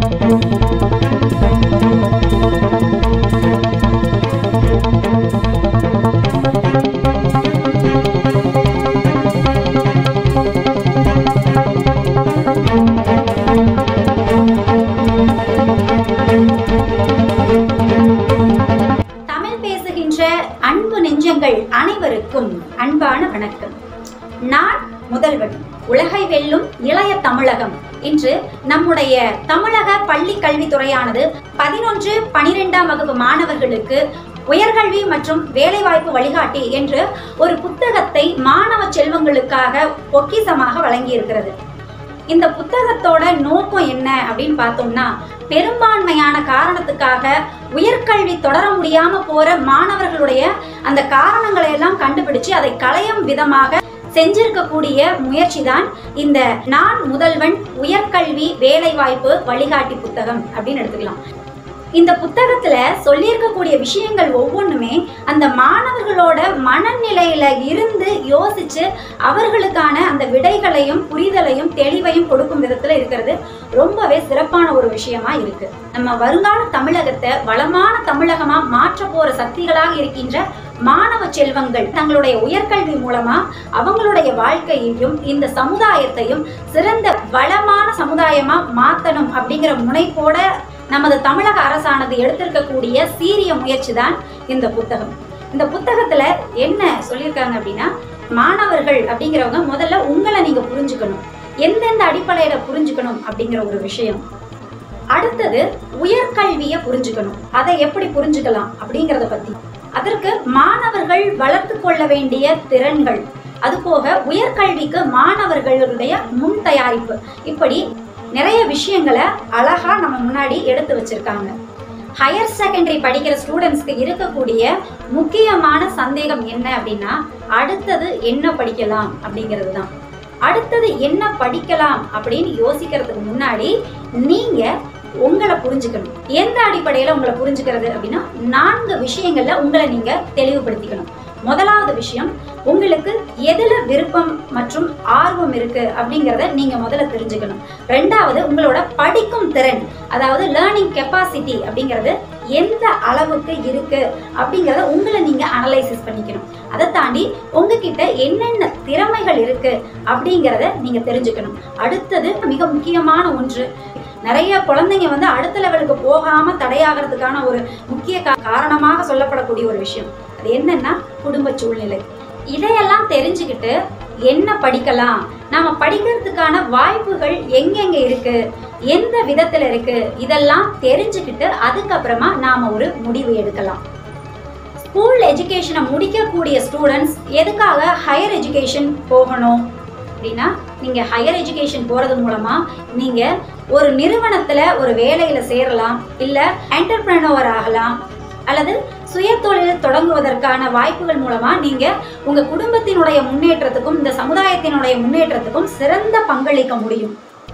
தமிழ் பேசுகின்ற அன்பு நெஞ்சங்கள் அனைவருக்கும் அன்பான வணக்கம் நான் முதல்வன் உலகை வெல்லும் இளைய தமிழகம் இன்று நம்முடைய தமிழக பள்ளி கல்வித்துறையானது பதினொன்று பனிரெண்டாம் வகுப்பு மாணவர்களுக்கு உயர்கல்வி மற்றும் வேலைவாய்ப்பு வழிகாட்டி என்று ஒரு புத்தகத்தை மாணவ செல்வங்களுக்காக பொக்கிசமாக வழங்கியிருக்கிறது இந்த புத்தகத்தோட நோக்கம் என்ன அப்படின்னு பார்த்தோம்னா பெரும்பான்மையான காரணத்துக்காக உயர்கல்வி தொடர முடியாம போற மாணவர்களுடைய அந்த காரணங்களை எல்லாம் கண்டுபிடிச்சு அதை களையும் விதமாக செஞ்சிருக்கக்கூடிய முயற்சி தான் இந்த நான் முதல்வன் உயர்கல்வி வேலைவாய்ப்பு வழிகாட்டி புத்தகம் அப்படின்னு எடுத்துக்கலாம் இந்த புத்தகத்துல சொல்லியிருக்கக்கூடிய விஷயங்கள் ஒவ்வொன்றுமே அந்த மாணவர்களோட மனநிலையில இருந்து யோசிச்சு அவர்களுக்கான அந்த விடைகளையும் புரிதலையும் தெளிவையும் கொடுக்கும் விதத்துல இருக்கிறது ரொம்பவே சிறப்பான ஒரு விஷயமா இருக்கு நம்ம வருங்கால தமிழகத்தை வளமான தமிழகமா மாற்ற போற சக்திகளாக இருக்கின்ற மாணவ செல்வங்கள் தங்களுடைய உயர்கல்வி மூலமா அவங்களுடைய வாழ்க்கையையும் இந்த சமுதாயத்தையும் சிறந்த வளமான சமுதாயமா மாத்தணும் அப்படிங்கிற முனைப்போட நமது தமிழக அரசானது எடுத்திருக்கக்கூடிய சீரிய முயற்சி தான் இந்த புத்தகம் இந்த புத்தகத்துல என்ன சொல்லியிருக்காங்க அப்படின்னா மாணவர்கள் அப்படிங்கிறவங்க முதல்ல உங்களை நீங்க புரிஞ்சுக்கணும் எந்தெந்த அடிப்படையில புரிஞ்சுக்கணும் அப்படிங்கிற ஒரு விஷயம் அடுத்தது உயர்கல்வியை புரிஞ்சுக்கணும் அதை எப்படி புரிஞ்சுக்கலாம் அப்படிங்கிறத பத்தி அதற்கு மாணவர்கள் வளர்த்து கொள்ள வேண்டிய திறன்கள் அதுபோக உயர்கல்விக்கு மாணவர்களுடைய முன் தயாரிப்பு இப்படி நிறைய விஷயங்களை அழகா நம்ம முன்னாடி எடுத்து வச்சிருக்காங்க ஹையர் செகண்டரி படிக்கிற ஸ்டூடெண்ட்ஸ்க்கு இருக்கக்கூடிய முக்கியமான சந்தேகம் என்ன அப்படின்னா அடுத்தது என்ன படிக்கலாம் அப்படிங்கிறது தான் அடுத்தது என்ன படிக்கலாம் அப்படின்னு யோசிக்கிறதுக்கு முன்னாடி நீங்க உங்களை புரிஞ்சுக்கணும் எந்த அடிப்படையில உங்களை புரிஞ்சுக்கிறது அப்படின்னா நான்கு விஷயங்கள்ல உங்களை நீங்க தெளிவுபடுத்திக்கணும் முதலாவது விஷயம் உங்களுக்கு எதுல விருப்பம் மற்றும் ஆர்வம் இருக்கு அப்படிங்கிறத நீங்க முதல்ல தெரிஞ்சுக்கணும் ரெண்டாவது உங்களோட படிக்கும் திறன் அதாவது லேர்னிங் கெப்பாசிட்டி அப்படிங்கிறது எந்த அளவுக்கு இருக்கு அப்படிங்கிறத உங்களை நீங்க அனலைசிஸ் பண்ணிக்கணும் அதை தாண்டி உங்ககிட்ட என்னென்ன திறமைகள் இருக்கு அப்படிங்கிறத நீங்க தெரிஞ்சுக்கணும் அடுத்தது மிக முக்கியமான ஒன்று நிறைய குழந்தைங்க வந்து அடுத்த லெவலுக்கு போகாம தடையாகிறதுக்கான ஒரு முக்கிய கா- காரணமாக சொல்லப்படக்கூடிய ஒரு விஷயம் அது என்னன்னா குடும்ப சூழ்நிலை இதையெல்லாம் தெரிஞ்சுக்கிட்டு என்ன படிக்கலாம் நாம படிக்கிறதுக்கான வாய்ப்புகள் எங்கெங்க இருக்கு எந்த விதத்துல இருக்கு இதெல்லாம் தெரிஞ்சுக்கிட்டு அதுக்கப்புறமா நாம ஒரு முடிவு எடுக்கலாம் ஸ்கூல் எஜுகேஷனை முடிக்கக்கூடிய ஸ்டூடெண்ட்ஸ் எதுக்காக ஹையர் எஜுகேஷன் போகணும் அப்படின்னா நீங்கள் ஹையர் எஜுகேஷன் போகிறது மூலமாக நீங்கள் ஒரு நிறுவனத்தில் ஒரு வேலையில் சேரலாம் இல்லை என்டர்பிரனோவர் ஆகலாம் அல்லது சுயதொழில் தொடங்குவதற்கான வாய்ப்புகள் மூலமா நீங்க உங்க குடும்பத்தினுடைய முன்னேற்றத்துக்கும் இந்த சமுதாயத்தினுடைய முன்னேற்றத்துக்கும் சிறந்த பங்களிக்க முடியும்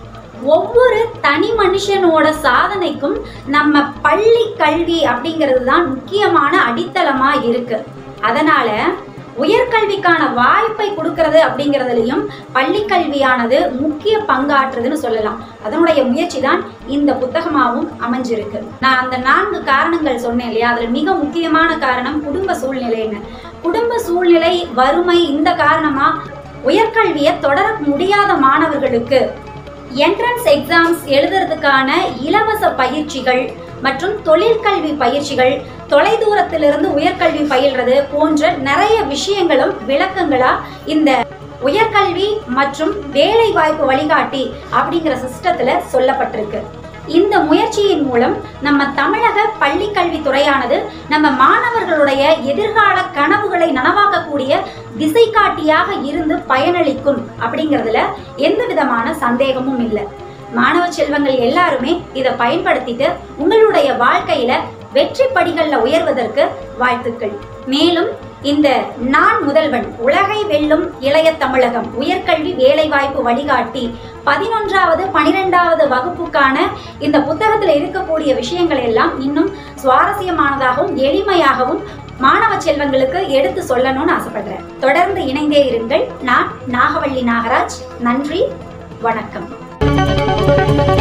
ஒவ்வொரு தனி மனுஷனோட சாதனைக்கும் நம்ம பள்ளி கல்வி அப்படிங்கிறது தான் முக்கியமான அடித்தளமா இருக்கு அதனால உயர்கல்விக்கான வாய்ப்பை கொடுக்கறது அப்படிங்கிறதுலையும் பள்ளி கல்வியானது முக்கிய பங்காற்றுதுன்னு சொல்லலாம் அதனுடைய முயற்சி தான் இந்த புத்தகமாகவும் அமைஞ்சிருக்கு நான் அந்த நான்கு காரணங்கள் சொன்னேன் இல்லையா அதுல மிக முக்கியமான காரணம் குடும்ப சூழ்நிலைன்னு குடும்ப சூழ்நிலை வறுமை இந்த காரணமா உயர்கல்வியை தொடர முடியாத மாணவர்களுக்கு என்ட்ரன்ஸ் எக்ஸாம்ஸ் எழுதுறதுக்கான இலவச பயிற்சிகள் மற்றும் தொழிற்கல்வி பயிற்சிகள் தொலைதூரத்திலிருந்து உயர்கல்வி பயில்றது போன்ற நிறைய விஷயங்களும் விளக்கங்களா இந்த உயர்கல்வி மற்றும் வேலை வாய்ப்பு வழிகாட்டி அப்படிங்கிற சிஸ்டத்துல சொல்லப்பட்டிருக்கு இந்த முயற்சியின் மூலம் நம்ம தமிழக பள்ளி கல்வித்துறையானது நம்ம மாணவர்களுடைய எதிர்கால கனவுகளை நனவாக்கக்கூடிய திசை காட்டியாக இருந்து பயனளிக்கும் அப்படிங்கிறதுல எந்த விதமான சந்தேகமும் இல்லை மாணவ செல்வங்கள் எல்லாருமே இதை பயன்படுத்திட்டு உங்களுடைய வாழ்க்கையில வெற்றி படிகள்ல உயர்வதற்கு வாழ்த்துக்கள் மேலும் இந்த நான் முதல்வன் உலகை வெல்லும் இளைய தமிழகம் உயர்கல்வி வேலைவாய்ப்பு வழிகாட்டி பதினொன்றாவது பனிரெண்டாவது வகுப்புக்கான இந்த புத்தகத்தில் இருக்கக்கூடிய விஷயங்கள் எல்லாம் இன்னும் சுவாரஸ்யமானதாகவும் எளிமையாகவும் மாணவ செல்வங்களுக்கு எடுத்து சொல்லணும்னு ஆசைப்படுறேன் தொடர்ந்து இணைந்தே இருங்கள் நான் நாகவள்ளி நாகராஜ் நன்றி வணக்கம்